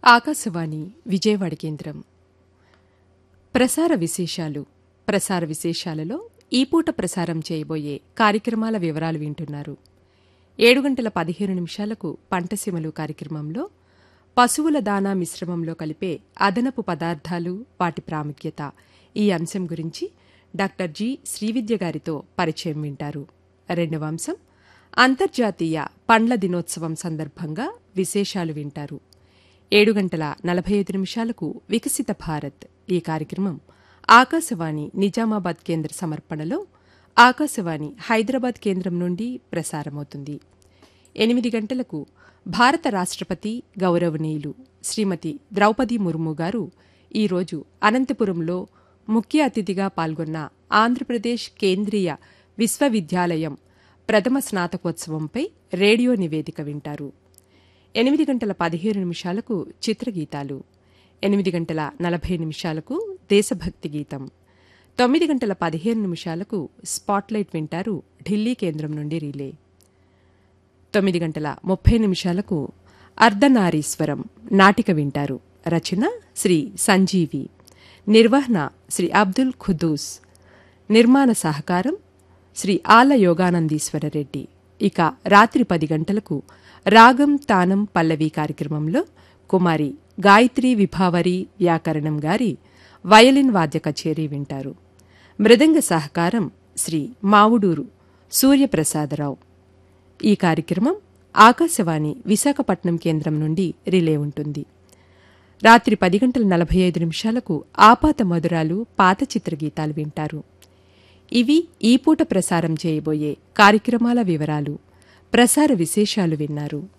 ఆకాశవాణి విజయవాడ కేంద్రం ప్రసార విశేషాలు ప్రసార విశేషాలలో ఈ పూట ప్రసారం చేయబోయే కార్యక్రమాల వివరాలు వింటున్నారు ఏడు గంటల పదిహేను నిమిషాలకు పంటసీమలు కార్యక్రమంలో పశువుల దానా మిశ్రమంలో కలిపే అదనపు పదార్థాలు వాటి ప్రాముఖ్యత ఈ అంశం గురించి డాక్టర్ జి శ్రీవిద్య గారితో పరిచయం వింటారు రెండవ అంశం అంతర్జాతీయ పండ్ల దినోత్సవం సందర్భంగా విశేషాలు వింటారు ఏడు గంటల నలభై ఐదు నిమిషాలకు వికసిత భారత్ ఈ కార్యక్రమం ఆకాశవాణి నిజామాబాద్ కేంద్ర సమర్పణలో ఆకాశవాణి హైదరాబాద్ కేంద్రం నుండి ప్రసారమవుతుంది ఎనిమిది గంటలకు భారత రాష్ట్రపతి గౌరవనీయులు శ్రీమతి ద్రౌపది ముర్ము గారు ఈరోజు అనంతపురంలో ముఖ్య అతిథిగా పాల్గొన్న ఆంధ్రప్రదేశ్ కేంద్రీయ విశ్వవిద్యాలయం ప్రథమ స్నాతకోత్సవంపై రేడియో నివేదిక వింటారు ఎనిమిది గంటల పదిహేను నిమిషాలకు చిత్రగీతాలు ఎనిమిది గంటల నలభై నిమిషాలకు దేశభక్తి గీతం తొమ్మిది గంటల పదిహేను నిమిషాలకు స్పాట్లైట్ వింటారు ఢిల్లీ కేంద్రం నుండి రిలే తొమ్మిది గంటల ముప్పై నిమిషాలకు అర్ధనారీశ్వరం నాటిక వింటారు రచన శ్రీ సంజీవి నిర్వహణ శ్రీ అబ్దుల్ ఖుదూస్ నిర్మాణ సహకారం శ్రీ ఆల యోగానందీశ్వర రెడ్డి ఇక రాత్రి పది గంటలకు రాగం తానం పల్లవి కార్యక్రమంలో కుమారి గాయత్రి విభావరి వ్యాకరణం గారి వయలిన్ వాద్య కచేరీ వింటారు మృదంగ సహకారం శ్రీ మావుడూరు సూర్యప్రసాదరావు ఈ కార్యక్రమం ఆకాశవాణి విశాఖపట్నం కేంద్రం నుండి రిలే ఉంటుంది రాత్రి పది గంటల నలభై ఐదు నిమిషాలకు ఆపాత మధురాలు పాత చిత్రగీతాలు వింటారు ఇవి ఈ పూట ప్రసారం చేయబోయే కార్యక్రమాల వివరాలు ప్రసార విశేషాలు విన్నారు